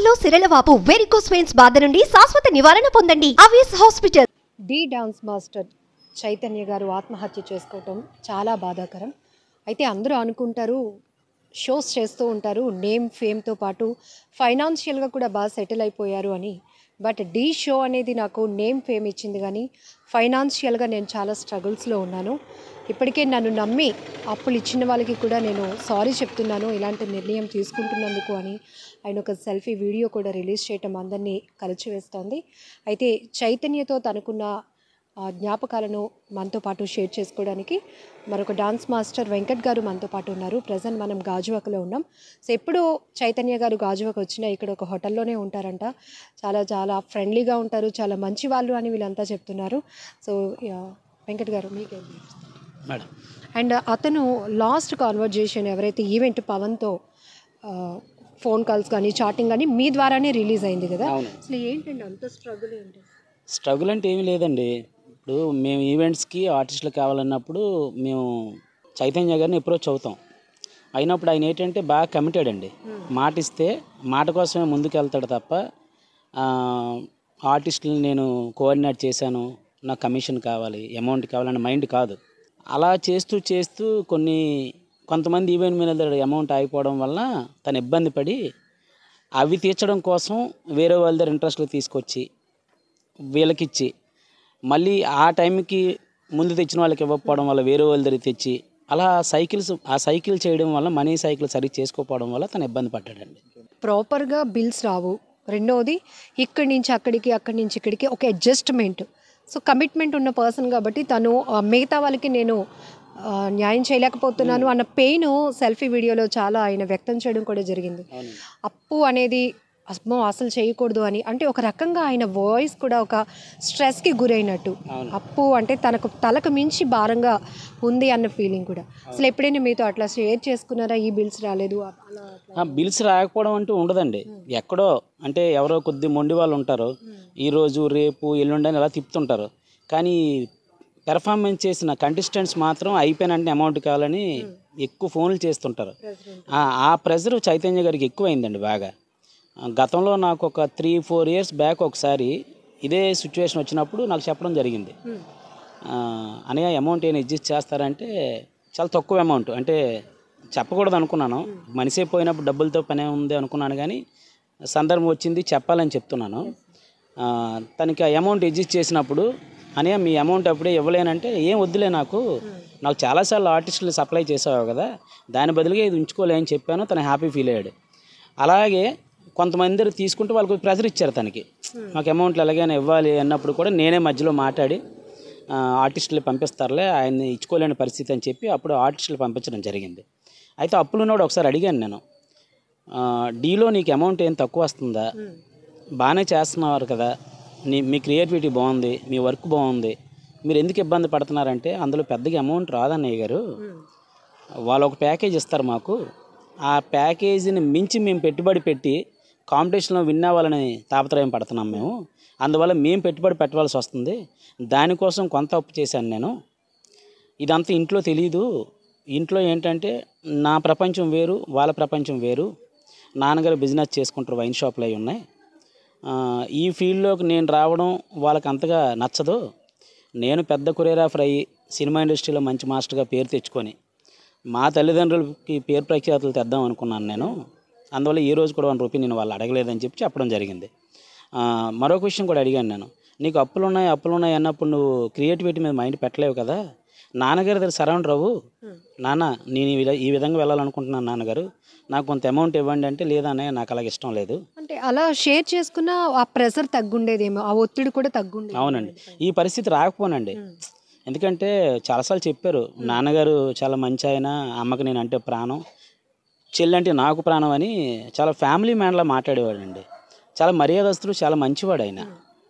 మోకాళ్లు సిరలవాపు varicose veins బాధ నుండి శాశ్వత నివారణ పొందండి అవియస్ హాస్పిటల్ డి డాన్స్ మాస్టర్ చైతన్య గారు ఆత్మహత్య చేసుకోవటం చాలా బాధాకరం అయితే అందరూ అనుకుంటారు షోస్ చేస్తూ ఉంటారు నేమ్ ఫేమ్తో పాటు ఫైనాన్షియల్గా కూడా బాగా సెటిల్ అయిపోయారు అని బట్ డి షో అనేది నాకు నేమ్ ఫేమ్ ఇచ్చింది కానీ ఫైనాన్షియల్గా నేను చాలా స్ట్రగుల్స్లో ఉన్నాను ఇప్పటికే నన్ను నమ్మి అప్పులు ఇచ్చిన వాళ్ళకి కూడా నేను సారీ చెప్తున్నాను ఇలాంటి నిర్ణయం తీసుకుంటున్నందుకు అని ఆయన ఒక సెల్ఫీ వీడియో కూడా రిలీజ్ చేయటం అందరినీ కలిచివేస్తోంది అయితే చైతన్యతో తనకున్న ఆ జ్ఞాపకాలను మనతో పాటు షేర్ చేసుకోవడానికి మరొక డాన్స్ మాస్టర్ వెంకట్ గారు మనతో పాటు ఉన్నారు ప్రజెంట్ మనం గాజువాకలో ఉన్నాం సో ఎప్పుడు చైతన్య గారు గాజువాక వచ్చినా ఇక్కడ ఒక హోటల్లోనే ఉంటారంట చాలా చాలా ఫ్రెండ్లీగా ఉంటారు చాలా మంచి వాళ్ళు అని వీళ్ళంతా చెప్తున్నారు సో యా, వెంకట్ గారు మీకేం మేడం అండ్ అతను లాస్ట్ కాన్వర్జేషన్ ఎవరైతే ఈవెంట్ పవన్తో ఫోన్ కాల్స్ కానీ చాటింగ్ కానీ మీ ద్వారానే రిలీజ్ అయింది కదా అవును అసలు ఏంటండి అంత స్ట్రగుల్ ఏంటి స్ట్రగుల్ అంటే ఏమీ లేదండి ఇప్పుడు మేము ఈవెంట్స్కి ఆర్టిస్టులు కావాలన్నప్పుడు మేము చైతన్య గారిని అప్రోచ్ అవుతాం అయినప్పుడు ఆయన ఏంటంటే బాగా కమిటెడ్ అండి మాట ఇస్తే మాట కోసమే ముందుకు వెళ్తాడు తప్ప ఆ, ఆర్టిస్టులను నేను కోఆర్డినేట్ చేశాను నాకు కమిషన్ కావాలి అమౌంట్ కావాలన్న మైండ్ కాదు అలా చేస్తూ చేస్తూ కొన్ని కొంతమంది ఈవెంట్ మేనేజర్ అమౌంట్ ఆగిపోవడం వల్ల తను ఇబ్బంది పడి అవి తీర్చడం కోసం వేరే వాళ్ళ దగ్గర ఇంట్రెస్ట్లు తీసుకొచ్చి వీళ్ళకిచ్చి మళ్ళీ ఆ టైంకి ముందు తెచ్చిన వాళ్ళకి ఇవ్వకపోవడం వల్ల వేరే వాళ్ళ దగ్గర తెచ్చి అలా సైకిల్స్ ఆ సైకిల్ చేయడం వల్ల మనీ సైకిల్ సరి చేసుకోకపోవడం వల్ల తను ఇబ్బంది పడ్డాడండి ప్రాపర్గా బిల్స్ రావు రెండవది ఇక్కడి నుంచి అక్కడికి అక్కడి నుంచి ఇక్కడికి ఒక అడ్జస్ట్మెంట్ సో కమిట్మెంట్ ఉన్న పర్సన్ కాబట్టి తను ఆ, మిగతా వాళ్ళకి నేను ఆ, న్యాయం చేయలేకపోతున్నాను అన్న పెయిన్ సెల్ఫీ వీడియోలో చాలా ఆయన వ్యక్తం చేయడం కూడా జరిగింది అప్పు అనేది అమ్మో అసలు చేయకూడదు అని అంటే ఒక రకంగా ఆయన వాయిస్ కూడా ఒక స్ట్రెస్కి గురైనట్టు అవును. అప్పు అంటే తనకు తలకు మించి భారంగా ఉంది అన్న ఫీలింగ్ కూడా అసలు ఎప్పుడైనా మీతో అట్లా షేర్ చేసుకున్నారా ఈ బిల్స్ రాలేదు అలా ఆ బిల్స్ రాకపోవడం అంటూ ఉండదండి ఎక్కడో అంటే ఎవరో కొద్ది మొండి వాళ్ళు ఉంటారు ఈరోజు రేపు ఎల్లుండి అని అలా తిప్పుతుంటారు కానీ పెర్ఫార్మెన్స్ చేసిన కంటెస్టెంట్స్ మాత్రం అయిపోయినంటే అమౌంట్ కావాలని ఎక్కువ ఫోన్లు చేస్తుంటారు ఆ- ఆ ప్రెజర్ చైతన్య గారికి ఎక్కువైందండి బాగా ఆ, గతంలో నాకు ఒక త్రీ ఫోర్ ఇయర్స్ బ్యాక్ ఒకసారి ఇదే సిచ్యువేషన్ వచ్చినప్పుడు నాకు చెప్పడం జరిగింది ఆ, అనయ్య అమౌంట్ ఏమైనా అడ్జస్ట్ చేస్తారంటే చాలా తక్కువ అమౌంట్ అంటే చెప్పకూడదు అనుకున్నాను మనిషి పోయినప్పుడు డబ్బులతో పనే ఉంది అనుకున్నాను కానీ సందర్భం వచ్చింది చెప్పాలని చెప్తున్నాను ఆ, తనకి ఆ అమౌంట్ అడ్జస్ట్ చేసినప్పుడు అనయ్య మీ అమౌంట్ అప్పుడే ఇవ్వలేనంటే ఏం వద్దులే నాకు నాకు చాలాసార్లు ఆర్టిస్టులు సప్లై చేసావు కదా దాని బదులుగా ఇది ఉంచుకోలే అని చెప్పాను తను హ్యాపీ ఫీల్ అయ్యాడు అలాగే కొంతమంది తీసుకుంటే వాళ్ళకి ప్రెజర్ ఇచ్చారు తనకి మాకు అమౌంట్లు ఎలాగైనా ఇవ్వాలి అన్నప్పుడు కూడా నేనే మధ్యలో మాట్లాడి ఆ, ఆర్టిస్టులు పంపిస్తారులే ఆయన్ని ఇచ్చుకోలేని పరిస్థితి అని చెప్పి అప్పుడు ఆర్టిస్టులు పంపించడం జరిగింది అయితే అప్పులు ఉన్నవాడు ఒకసారి అడిగాను నేను ఆ, డీలో నీకు అమౌంట్ ఏం తక్కువ వస్తుందా బాగానే చేస్తున్నారు కదా నీ మీ క్రియేటివిటీ బాగుంది మీ వర్క్ బాగుంది మీరు ఎందుకు ఇబ్బంది పడుతున్నారంటే అందులో పెద్దగా అమౌంట్ రాదన్నయ్య గారు వాళ్ళు ఒక ప్యాకేజ్ ఇస్తారు మాకు ఆ ప్యాకేజీని మించి మేము పెట్టుబడి పెట్టి కాంపిటీషన్లో విన్ అవ్వాలని తాపత్రయం పడుతున్నాం మేము అందువల్ల మేము పెట్టుబడి పెట్టవలసి వస్తుంది దానికోసం కొంత అప్పు చేశాను నేను ఇదంతా ఇంట్లో తెలియదు ఇంట్లో ఏంటంటే నా ప్రపంచం వేరు వాళ్ళ ప్రపంచం వేరు నాన్నగారు బిజినెస్ చేసుకుంటారు వైన్ షాపులు అవి ఉన్నాయి ఆ, ఈ ఫీల్డ్లోకి నేను రావడం వాళ్ళకి అంతగా నచ్చదు నేను పెద్ద కొరియోగ్రాఫర్ అయ్యి సినిమా ఇండస్ట్రీలో మంచి మాస్టర్గా పేరు తెచ్చుకొని మా తల్లిదండ్రులకి పేరు ప్రఖ్యాతులు తెద్దాం అనుకున్నాను నేను అందువల్ల ఈ రోజు కూడా వన్ రూపీ నేను వాళ్ళు అడగలేదని చెప్పి చెప్పడం జరిగింది ఆ, మరొక విషయం కూడా అడిగాను నేను నీకు అప్పులు ఉన్నాయి అప్పులు ఉన్నాయి అన్నప్పుడు నువ్వు క్రియేటివిటీ మీద మైండ్ పెట్టలేవు కదా నాన్నగారి దగ్గర సరౌండ్ రావు నాన్న నేను ఈ విధ- ఈ విధంగా వెళ్ళాలనుకుంటున్నాను నాన్నగారు నాకు కొంత అమౌంట్ ఇవ్వండి అంటే లేదా అన్నయ్య నాకు అలాగ ఇష్టం లేదు అంటే అలా షేర్ చేసుకున్న ఆ ప్రెషర్ తగ్గుండేదేమో ఆ ఒత్తిడి కూడా తగ్గుండేది అవునండి ఈ పరిస్థితి రాకపోనండి ఎందుకంటే చాలాసార్లు చెప్పారు నాన్నగారు చాలా మంచి ఆయన అమ్మకి నేను అంటే ప్రాణం చెల్లి అంటే నాకు ప్రాణం అని చాలా ఫ్యామిలీ మ్యాన్లా మాట్లాడేవాడండి చాలా మర్యాదస్తుడు చాలా మంచివాడు ఆయన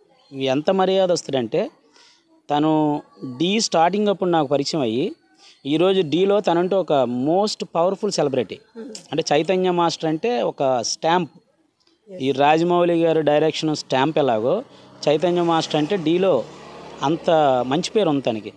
ఎంత మర్యాదస్తుడంటే తను డీ స్టార్టింగ్ అప్పుడు నాకు పరిచయం అయ్యి ఈరోజు డీలో తనంటూ ఒక మోస్ట్ పవర్ఫుల్ సెలబ్రిటీ అంటే చైతన్య మాస్టర్ అంటే ఒక స్టాంప్ ఈ రాజమౌళి గారు డైరెక్షన్ స్టాంప్ ఎలాగో చైతన్య మాస్టర్ అంటే డీలో అంత మంచి పేరు ఉంది తనకి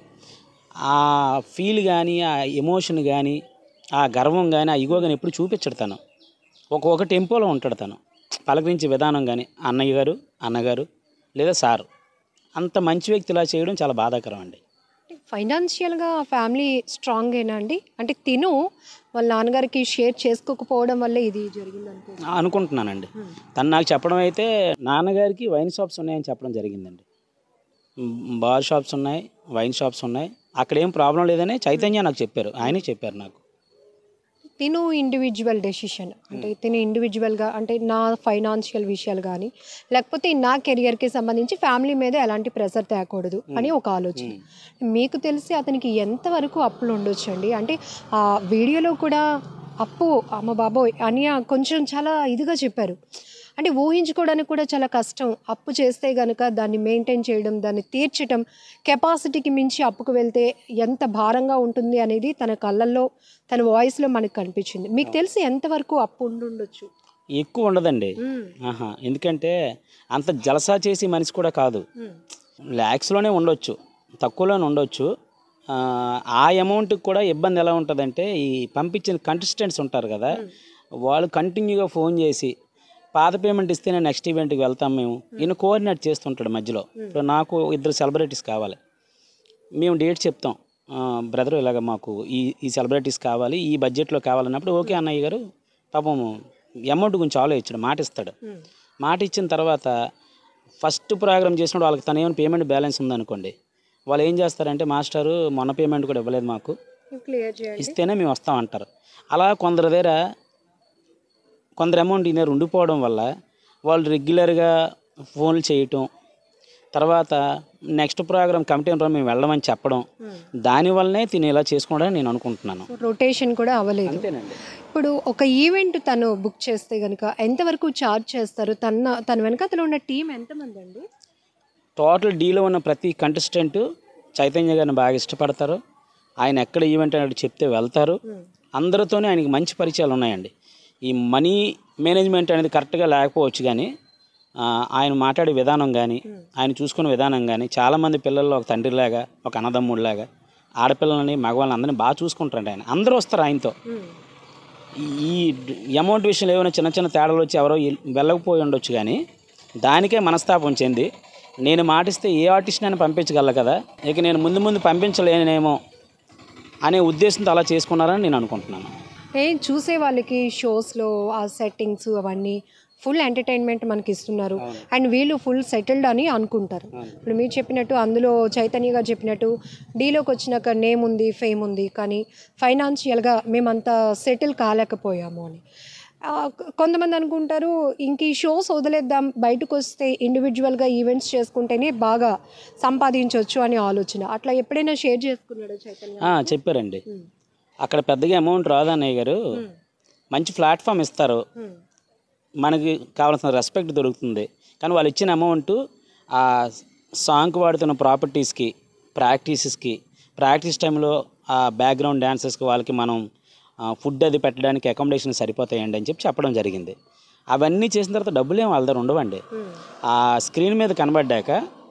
ఆ ఫీల్ కానీ ఆ ఎమోషన్ కానీ ఆ గర్వం కానీ ఆ ఇగో కానీ ఎప్పుడు చూపించడు తను ఒక ఒక టెంపోలో ఉంటాడు తను పలకరించే విధానం కానీ అన్నయ్య గారు అన్నగారు లేదా సారు అంత మంచి వ్యక్తి ఇలా చేయడం చాలా బాధాకరం అండి ఫైనాన్షియల్గా ఆ ఫ్యామిలీ స్ట్రాంగేనా అండి అంటే తిను వాళ్ళ నాన్నగారికి షేర్ చేసుకోకపోవడం వల్ల ఇది జరిగింది అనుకో అనుకుంటున్నానండి తను నాకు చెప్పడం అయితే నాన్నగారికి వైన్ షాప్స్ ఉన్నాయని చెప్పడం జరిగిందండి మ్, బార్ షాప్స్ ఉన్నాయి వైన్ షాప్స్ ఉన్నాయి అక్కడ ఏం ప్రాబ్లం లేదని చైతన్య నాకు చెప్పారు ఆయనే చెప్పారు నాకు తిను ఇండివిజువల్ డెసిషన్ అంటే తిను ఇండివిజువల్గా అంటే నా ఫైనాన్షియల్ విషయాలు కానీ లేకపోతే నా కెరియర్కి సంబంధించి ఫ్యామిలీ మీద ఎలాంటి ప్రెషర్ తేకూడదు అని ఒక ఆలోచన మీకు తెలిసి అతనికి ఎంతవరకు అప్పులు ఉండొచ్చు అండి అంటే ఆ వీడియోలో కూడా అప్పు అమ్మ బాబోయ్ అని ఆ కొంచెం చాలా ఇదిగా చెప్పారు అంటే ఊహించుకోవడానికి కూడా చాలా కష్టం అప్పు చేస్తే కనుక దాన్ని మెయింటైన్ చేయడం దాన్ని తీర్చడం కెపాసిటీకి మించి అప్పుకు వెళ్తే ఎంత భారంగా ఉంటుంది అనేది తన కళ్ళల్లో తన వాయిస్లో మనకు కనిపించింది మీకు తెలిసి ఎంతవరకు అప్పు ఉండుండొచ్చు ఎక్కువ ఉండదండి ఆహా ఎందుకంటే అంత జలసా చేసి మనిషి కూడా కాదు ల్యాక్స్లోనే ఉండొచ్చు తక్కువలోనే ఉండొచ్చు ఆ, ఆ అమౌంట్కి కూడా ఇబ్బంది ఎలా ఉంటుందంటే ఈ పంపించిన కంటెస్టెంట్స్ ఉంటారు కదా వాళ్ళు కంటిన్యూగా ఫోన్ చేసి పాత పేమెంట్ ఇస్తేనే నెక్స్ట్ ఈవెంట్కి వెళ్తాం మేము ఈయన కోఆర్డినేట్ చేస్తుంటాడు మధ్యలో ఇప్పుడు నాకు ఇద్దరు సెలబ్రిటీస్ కావాలి మేము డేట్ చెప్తాం బ్రదర్ ఇలాగ మాకు ఈ ఈ సెలబ్రిటీస్ కావాలి ఈ బడ్జెట్లో కావాలన్నప్పుడు ఓకే అన్నయ్య గారు పాపం అమౌంట్ గురించి ఆలోచించాడు మాట ఇస్తాడు మాట ఇచ్చిన తర్వాత ఫస్ట్ ప్రోగ్రామ్ చేసినప్పుడు వాళ్ళకి తన ఏమైనా పేమెంట్ బ్యాలెన్స్ ఉందనుకోండి వాళ్ళు ఏం చేస్తారంటే మాస్టరు మొన్న పేమెంట్ కూడా ఇవ్వలేదు మాకు క్లియర్ చేయండి ఇస్తేనే మేము వస్తాం అంటారు అలా కొందరి దగ్గర కొందరు అమౌంట్ ఈయన ఉండిపోవడం వల్ల వాళ్ళు రెగ్యులర్గా ఫోన్లు చేయటం తర్వాత నెక్స్ట్ ప్రోగ్రామ్ కమిటీ మేము వెళ్ళమని చెప్పడం దానివల్లనే తిని ఇలా చేసుకోవడం నేను అనుకుంటున్నాను రొటేషన్ కూడా అవ్వలేదు అంతేనండి ఇప్పుడు ఒక ఈవెంట్ తను బుక్ చేస్తే కనుక ఎంతవరకు ఛార్జ్ చేస్తారు తన తన వెనకాతలో ఉన్న టీం ఎంతమంది అండి టోటల్ డీలో ఉన్న ప్రతి కంటెస్టెంట్ చైతన్య గారిని బాగా ఇష్టపడతారు ఆయన ఎక్కడ ఈవెంట్ అనేది చెప్తే వెళ్తారు అందరితోనే ఆయనకి మంచి పరిచయాలు ఉన్నాయండి ఈ మనీ మేనేజ్మెంట్ అనేది కరెక్ట్గా లేకపోవచ్చు కానీ ఆ, ఆయన మాట్లాడే విధానం కానీ ఆయన చూసుకునే విధానం కానీ చాలామంది పిల్లల్లో ఒక తండ్రిలాగా ఒక అన్నదమ్ముడిలాగా ఆడపిల్లలని మగవాళ్ళని అందరినీ బాగా చూసుకుంటారండి ఆయన అందరూ వస్తారు ఆయనతో ఈ అమౌంట్ విషయంలో ఏమైనా చిన్న చిన్న తేడాలు వచ్చి ఎవరో ఇల్- వెళ్ళకపోయి ఉండొచ్చు కానీ దానికే మనస్తాపం చెంది నేను మాటిస్తే ఏ ఆర్టిస్ట్ అయినా పంపించగల కదా ఇక నేను ముందు ముందు పంపించలేనేమో అనే ఉద్దేశంతో అలా చేసుకున్నారని నేను అనుకుంటున్నాను ఏ చూసే వాళ్ళకి షోస్లో ఆ సెట్టింగ్స్ అవన్నీ ఫుల్ ఎంటర్టైన్మెంట్ మనకి ఇస్తున్నారు అండ్ వీళ్ళు ఫుల్ సెటిల్డ్ అని అనుకుంటారు ఇప్పుడు మీరు చెప్పినట్టు అందులో చైతన్య గారు చెప్పినట్టు డీలోకి వచ్చినాక నేమ్ ఉంది ఫేమ్ ఉంది కానీ ఫైనాన్షియల్గా మేమంతా సెటిల్ కాలేకపోయాము అని ఆ, కొ- కొంతమంది అనుకుంటారు ఇంక ఈ షోస్ వదిలేద్దాం బయటకు వస్తే ఇండివిజువల్గా ఈవెంట్స్ చేసుకుంటేనే బాగా సంపాదించవచ్చు అనే ఆలోచన అట్లా ఎప్పుడైనా షేర్ చేసుకున్నాడు చైతన్య ఆ, చెప్పారండి అక్కడ పెద్దగా అమౌంట్ రాదన్నయ్య గారు మంచి ప్లాట్ఫామ్ ఇస్తారు Hmm. మనకి కావాల్సిన రెస్పెక్ట్ దొరుకుతుంది కానీ వాళ్ళు ఇచ్చిన అమౌంట్ ఆ సాంగ్కి వాడుతున్న ప్రాపర్టీస్కి ప్రాక్టీసెస్కి ప్రాక్టీస్ టైంలో ఆ బ్యాక్గ్రౌండ్ డ్యాన్సెస్కి వాళ్ళకి మనం ఫుడ్ అది పెట్టడానికి అకామిడేషన్ సరిపోతాయండి అని చెప్పి చెప్పడం జరిగింది అవన్నీ చేసిన తర్వాత డబ్బులు ఏం వాళ్ళ దగ్గర ఉండవండి ఆ స్క్రీన్ మీద కనబడ్డాక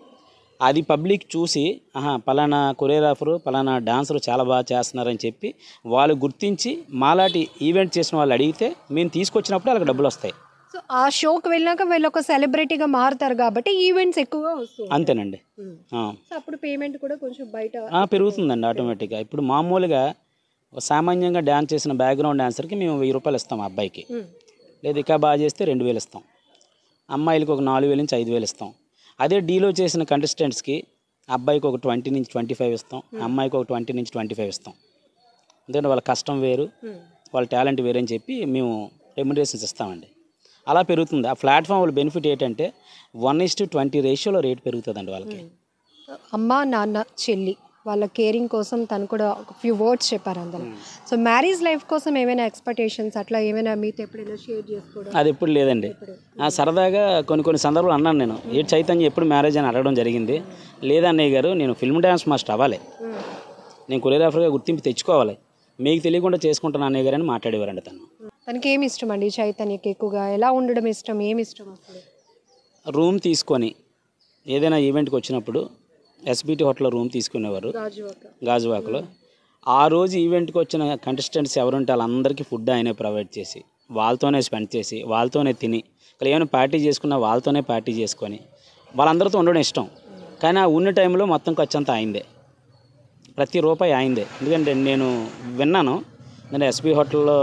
అది పబ్లిక్ చూసి ఆహా పలానా కొరియోగ్రాఫరు పలానా డాన్సరు చాలా బాగా చేస్తున్నారని చెప్పి వాళ్ళు గుర్తించి మాలాంటి ఈవెంట్ చేసిన వాళ్ళు అడిగితే మేము తీసుకొచ్చినప్పుడు వాళ్ళకి డబ్బులు వస్తాయి సో ఆ షోకి వెళ్ళాక వీళ్ళు ఒక సెలబ్రిటీగా మారుతారు కాబట్టి ఈవెంట్స్ ఎక్కువగా వస్తుంది అంతేనండి ఆ. సో అప్పుడు పేమెంట్ కూడా కొంచెం బయట ఆ, పెరుగుతుందండి ఆటోమేటిక్గా ఇప్పుడు మామూలుగా ఒక సామాన్యంగా డ్యాన్స్ చేసిన బ్యాక్గ్రౌండ్ డాన్సర్కి మేము వెయ్యి రూపాయలు ఇస్తాం ఆ అబ్బాయికి ఉమ్. లేదా ఇంకా బాగా చేస్తే రెండు వేలు ఇస్తాం అమ్మాయిలకి ఒక నాలుగు వేల నుంచి ఐదు వేలు ఇస్తాం అదే డీలో చేసిన కంటెస్టెంట్స్కి అబ్బాయికి ఒక ట్వంటీ నుంచి ట్వంటీ ఫైవ్ ఇస్తాం అమ్మాయికి ఒక ట్వంటీ నుంచి ట్వంటీ ఫైవ్ ఇస్తాం ఎందుకంటే వాళ్ళ కష్టం వేరు ఉమ్. వాళ్ళ టాలెంట్ వేరు అని చెప్పి మేము రెమ్యునరేషన్స్ ఇస్తామండి అలా పెరుగుతుంది ఆ ప్లాట్ఫామ్ వాళ్ళ బెనిఫిట్ ఏంటంటే వన్ ఇస్ టు ట్వంటీ రేషియోలో రేట్ పెరుగుతుందండి వాళ్ళకి అమ్మ నాన్న చెల్లి వాళ్ళ కేరింగ్ కోసం తను కూడా ఒక ఫ్యూ వర్డ్స్ చెప్పారు అందులో సో మ్యారేజ్ లైఫ్ కోసం ఏమైనా ఎక్స్పెక్టేషన్స్ అట్లా ఏమైనా మీతో ఎప్పుడైనా షేర్ చేసుకోవడం అది ఎప్పుడు లేదండి ఆ సరదాగా కొన్ని కొన్ని సందర్భాలు అన్నాను నేను ఏ చైతన్య ఎప్పుడు మ్యారేజ్ అని అడగడం జరిగింది లేదన్నయ్య గారు నేను ఫిల్మ్ డ్యాన్స్ మాస్టర్ అవ్వాలి ఉమ్. నేను కొరియోగ్రాఫర్గా గుర్తింపు తెచ్చుకోవాలి మీకు తెలియకుండా చేసుకుంటాను అన్నయ్య గారు అని మాట్లాడేవారండి తను తనకి ఏమి ఇష్టం అండి చైతన్యకి ఎక్కువగా ఎలా ఉండడం ఇష్టం ఏమి ఇష్టం అసలు రూమ్ తీసుకొని ఏదైనా ఈవెంట్కి వచ్చినప్పుడు ఎస్బిటి హోటల్లో రూమ్ తీసుకునేవారు రాజువాక గాజువాకలో ఆ రోజు ఈవెంట్కి వచ్చిన కంటెస్టెంట్స్ ఎవరుంటే వాళ్ళందరికీ ఫుడ్ ఆయనే ప్రొవైడ్ చేసి వాళ్ళతోనే స్పెండ్ చేసి వాళ్ళతోనే తిని ఇక్కడ ఏమైనా పార్టీ చేసుకున్నా వాళ్ళతోనే పార్టీ చేసుకొని వాళ్ళందరితో ఉండడం ఇష్టం కానీ ఆ ఉన్న టైంలో మొత్తం ఖర్చు అంతా అయిందే ప్రతి రూపాయి ఆయిందే ఎందుకంటే నేను విన్నాను నేను ఎస్పీ హోటల్లో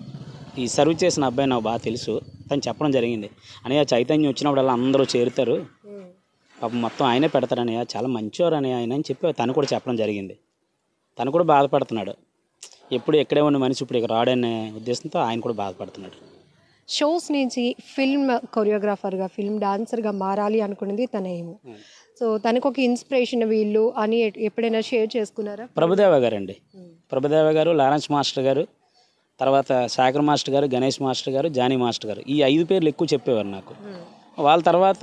ఈ సర్వ్ చేసిన అబ్బాయి నాకు బాగా తెలుసు తను చెప్పడం జరిగింది అనయ్య చైతన్యం వచ్చినప్పుడల్లా అందరూ చేరుతారు పాపం మొత్తం ఆయనే పెడతారనయ్య చాలా మంచివారు అని ఆయన అని చెప్పి తను కూడా చెప్పడం జరిగింది తను కూడా బాధపడుతున్నాడు ఎప్పుడు ఎక్కడే ఉన్న మనిషి ఇప్పుడు ఇక్కడ రాడనే ఉద్దేశంతో ఆయన కూడా బాధపడుతున్నాడు షోస్ నుంచి ఫిల్మ్ కొరియోగ్రాఫర్గా ఫిల్మ్ డాన్సర్గా మారాలి అనుకున్నది తన ఏమో సో తనకు ఒక ఇన్స్పిరేషన్ వీళ్ళు అని ఎ- ఎప్పుడైనా షేర్ చేసుకున్నారా ప్రభుదేవ గారు అండి ప్రభుదేవ గారు లారెన్స్ మాస్టర్ గారు తర్వాత శాఖర్ మాస్టర్ గారు గణేష్ మాస్టర్ గారు జానీ మాస్టర్ గారు ఈ ఐదు పేర్లు ఎక్కువ చెప్పేవారు నాకు వాళ్ళ తర్వాత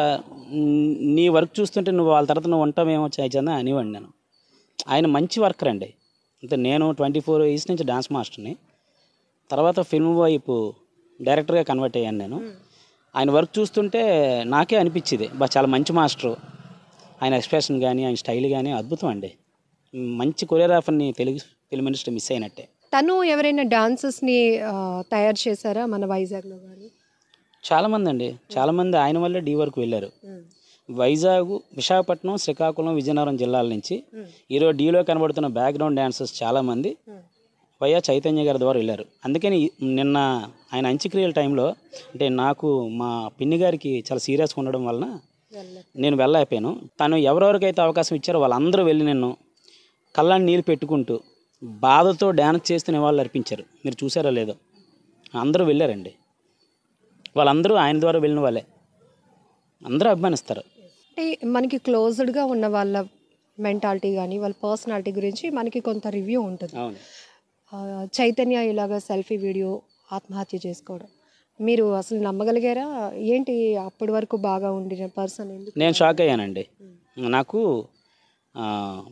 మ్, నీ వర్క్ చూస్తుంటే నువ్వు వాళ్ళ తర్వాత నువ్వు ఉంటావేమో చంద అనివ్వండి నేను ఆయన మంచి వర్కర్ అండి అంటే నేను ట్వంటీ ఫోర్ ఇయర్స్ నుంచి డాన్స్ మాస్టర్ని తర్వాత ఫిల్మ్ వైపు డైరెక్టర్గా కన్వర్ట్ అయ్యాను నేను ఆయన వర్క్ చూస్తుంటే నాకే అనిపించేది బా చాలా మంచి మాస్టరు ఆయన ఎక్స్ప్రెషన్ కానీ ఆయన స్టైల్ కానీ అద్భుతం అండి మంచి కొరియోగ్రాఫర్ని తెలుగు ఫిల్మ్ ఇండస్ట్రీ మిస్ అయినట్టే తను ఎవరైనా డాన్సెస్ని తయారు చేశారా మన వైజాగ్లో కానీ చాలామంది అండి చాలామంది ఆయన వల్లే డీ వరకు వెళ్ళారు వైజాగ్ విశాఖపట్నం శ్రీకాకుళం విజయనగరం జిల్లాల నుంచి ఈరోజు డీలో కనబడుతున్న బ్యాక్గ్రౌండ్ డాన్సర్స్ చాలామంది వయ్యా చైతన్య గారి ద్వారా వెళ్ళారు అందుకని నిన్న ఆయన అంత్యక్రియల టైంలో అంటే నాకు మా పిన్ని గారికి చాలా సీరియస్గా ఉండడం వలన నేను వెళ్ళైపోయాను తను ఎవరెవరికైతే అవకాశం ఇచ్చారో వాళ్ళందరూ వెళ్ళి నిన్ను కళ్ళని నీళ్ళు పెట్టుకుంటూ బాధతో డ్యాన్స్ చేస్తూ నివాళులు అర్పించారు మీరు చూసారో లేదో అందరూ వెళ్ళారండి వాళ్ళందరూ ఆయన ద్వారా వెళ్ళిన వాళ్ళే అందరూ అభిమానిస్తారు అంటే మనకి క్లోజ్డ్గా ఉన్న వాళ్ళ మెంటాలిటీ కానీ వాళ్ళ పర్సనాలిటీ గురించి మనకి కొంత రివ్యూ ఉంటుంది అవును ఆ, చైతన్య ఇలాగ సెల్ఫీ వీడియో ఆత్మహత్య చేసుకోవడం మీరు అసలు నమ్మగలిగారా ఏంటి అప్పటి వరకు బాగా ఉండిన పర్సన్ ఎందుకు నేను షాక్ అయ్యానండి నాకు ఆ,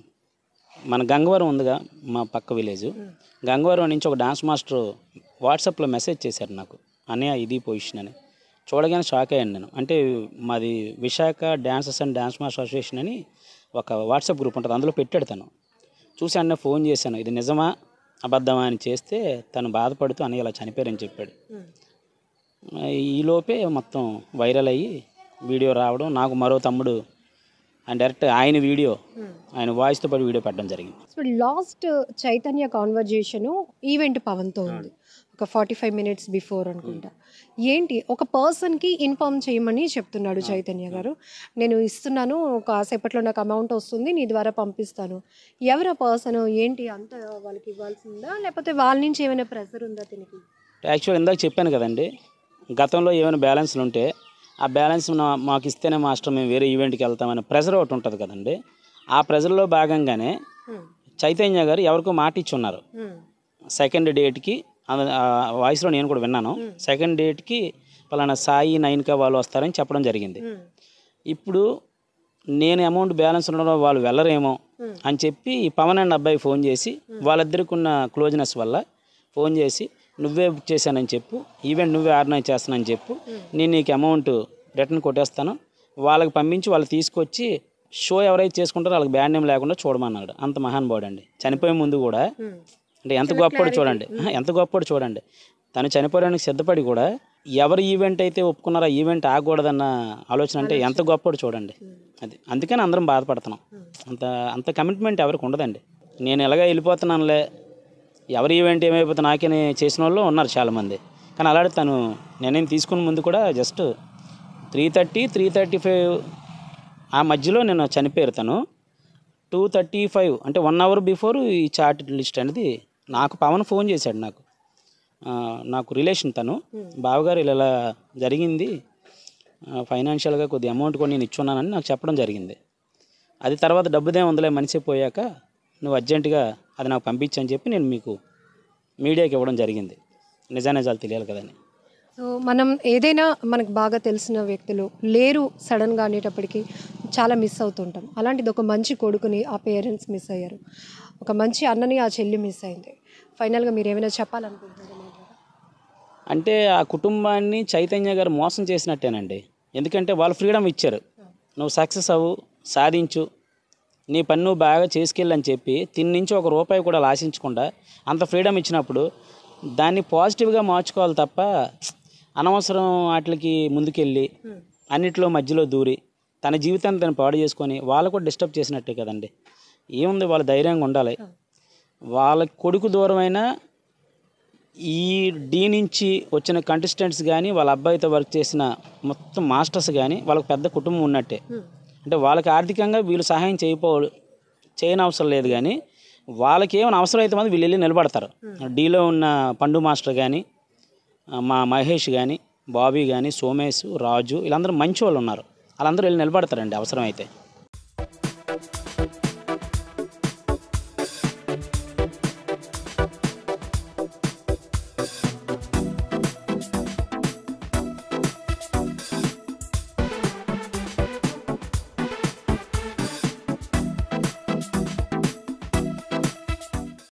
మన గంగవరం ఉందిగా మా పక్క విలేజ్ గంగవరం నుంచి ఒక డాన్స్ మాస్టర్ వాట్సాప్లో మెసేజ్ చేశారు నాకు అన్నయ్య ఇది పొజిషన్ అని చూడగానే షాక్ అయ్యాను నేను అంటే మాది Visakha dancers and dance master association అని ఒక వాట్సాప్ గ్రూప్ ఉంటుంది అందులో పెట్టాడు తను చూసి అన్న ఫోన్ చేశాను ఇది నిజమా అబద్ధమా అని చేస్తే తను బాధపడుతూ అన్నయ్య ఇలా చనిపోయారని చెప్పాడు ఈలోపే మొత్తం వైరల్ అయ్యి వీడియో రావడం నాకు మరో తమ్ముడు ఆయన డైరెక్ట్ ఆయన వీడియో ఆయన వాయిస్తో పాటు వీడియో పెట్టడం జరిగింది so last Chaitanya conversation event పవన్తో ఉంది ఒక ఫార్టీ ఫైవ్ మినిట్స్ బిఫోర్ అనుకుంటా ఏంటి ఒక పర్సన్కి ఇన్ఫార్మ్ చేయమని చెప్తున్నాడు చైతన్య గారు నేను ఇస్తున్నాను కాసేపట్లో నాకు అమౌంట్ వస్తుంది నీ ద్వారా పంపిస్తాను ఎవరు ఆ పర్సన్ ఏంటి అంత వాళ్ళకి ఇవ్వాల్సిందా లేకపోతే వాళ్ళ నుంచి ఏమైనా ప్రెషర్ ఉందా దీనికి యాక్చువల్ ఇందాక చెప్పాను కదండి గతంలో ఏమైనా బ్యాలెన్స్లు ఉంటే ఆ బ్యాలెన్స్ నా- మాకు ఇస్తేనే మాస్టర్ మేము వేరే ఈవెంట్కి వెళ్తామనే ప్రెజర్ ఒకటి ఉంటుంది కదండి ఆ ప్రెజర్లో భాగంగానే చైతన్య గారు ఎవరికో మాట ఇచ్చి ఉన్నారు సెకండ్ డేట్కి వాయిస్లో నేను కూడా విన్నాను సెకండ్ డేట్కి పలానా సాయి నైన్కా వాళ్ళు వస్తారని చెప్పడం జరిగింది ఇప్పుడు నేను అమౌంట్ బ్యాలెన్స్ ఉండడం వాళ్ళు వెళ్ళరేమో అని చెప్పి ఈ పవన్ అండ్ అబ్బాయి ఫోన్ చేసి వాళ్ళిద్దరికి ఉన్న క్లోజ్నెస్ వల్ల ఫోన్ చేసి నువ్వే బుక్ చేశానని చెప్పు ఈవెంట్ నువ్వే ఆర్గనైజ్ చేస్తానని చెప్పు నేను నీకు అమౌంట్ రిటర్న్ కొట్టేస్తాను వాళ్ళకి పంపించి వాళ్ళు తీసుకొచ్చి షో ఎవరైతే చేసుకుంటారో వాళ్ళకి బ్యాండ్ నేమ్ లేకుండా చూడమన్నాడు అంత మహానుభావుడు అండి చనిపోయే ముందు కూడా అంటే ఎంత గొప్పడు చూడండి ఆహా, ఎంత గొప్పడు చూడండి తను చనిపోవడానికి సిద్ధపడి కూడా ఎవరు ఈవెంట్ అయితే ఒప్పుకున్నారో ఆ ఈవెంట్ ఆగకూడదన్న ఆలోచన అంటే ఎంత గొప్పడు చూడండి అది అందుకని అందరం బాధపడుతున్నాం అంత అంత కమిట్మెంట్ ఎవరికి ఉండదండి నేను ఎలాగ వెళ్ళిపోతున్నానులే ఎవరి ఈవెంట్ ఏమైపోతే నాకే చేసిన వాళ్ళు ఉన్నారు చాలామంది కానీ అలాంటి తను నేనేం తీసుకున్న ముందు కూడా just three thirty three thirty five ఆ మధ్యలో నేను చనిపోయారు తను టూ థర్టీ ఫైవ్ అంటే వన్ అవర్ బిఫోర్ ఈ చార్ట్ లిస్ట్ అనేది నాకు పవన్ ఫోన్ చేశాడు నాకు ఆ, నాకు రిలేషన్ తను బావగారు ఇలా ఇలా జరిగింది ఫైనాన్షియల్గా కొద్ది అమౌంట్ కూడా నేను ఇచ్చున్నానని నాకు చెప్పడం జరిగింది అది తర్వాత డబ్బుదే ఉందిలే మనిషి పోయాక నువ్వు అర్జెంటుగా అది నాకు పంపించని చెప్పి నేను మీకు మీడియాకి ఇవ్వడం జరిగింది నిజానిజాలు తెలియాలి కదని సో మనం ఏదైనా మనకు బాగా తెలిసిన వ్యక్తులు లేరు సడన్గా అనేటప్పటికీ చాలా మిస్ అవుతుంటాం అలాంటిది ఒక మంచి కొడుకుని ఆ పేరెంట్స్ మిస్ అయ్యారు ఒక మంచి అన్నని ఆ చెల్లి మిస్ అయింది ఫైనల్గా మీరు ఏమైనా చెప్పాలనుకుంటున్నారా మా ద్వారా? అంటే ఆ కుటుంబాన్ని చైతన్య గారు మోసం చేసినట్టేనండి ఎందుకంటే వాళ్ళు ఫ్రీడమ్ ఇచ్చారు నువ్వు సక్సెస్ అవ్వు సాధించు నీ పని నువ్వు బాగా చేసుకెళ్ళని చెప్పి తిని నుంచి ఒక రూపాయి కూడా ఆశించకుండా అంత ఫ్రీడమ్ ఇచ్చినప్పుడు దాన్ని పాజిటివ్గా మార్చుకోవాలి తప్ప అనవసరం వాటికి ముందుకెళ్ళి అన్నిట్లో మధ్యలో దూరి తన జీవితాన్ని తను పాడు చేసుకొని వాళ్ళు కూడా డిస్టర్బ్ చేసినట్టే కదండి ఏముంది వాళ్ళు ధైర్యంగా ఉండాలి వాళ్ళ కొడుకు దూరమైనా ఈ డీ నుంచి వచ్చిన కంటెస్టెంట్స్ కానీ వాళ్ళ అబ్బాయితో వర్క్ చేసిన మొత్తం మాస్టర్స్ కానీ వాళ్ళకి పెద్ద కుటుంబం ఉన్నట్టే అంటే వాళ్ళకి ఆర్థికంగా వీళ్ళు సహాయం చేయపో చేయని అవసరం లేదు కానీ వాళ్ళకి ఏమైనా అవసరం అయితే మాత్రం వీళ్ళు వెళ్ళి నిలబడతారు డీలో ఉన్న పండు మాస్టర్ కానీ మా మహేష్ కానీ బాబీ కానీ సోమేష్ రాజు వీళ్ళందరూ మంచి వాళ్ళు ఉన్నారు వాళ్ళందరూ వెళ్ళి నిలబడతారండి అవసరం అయితే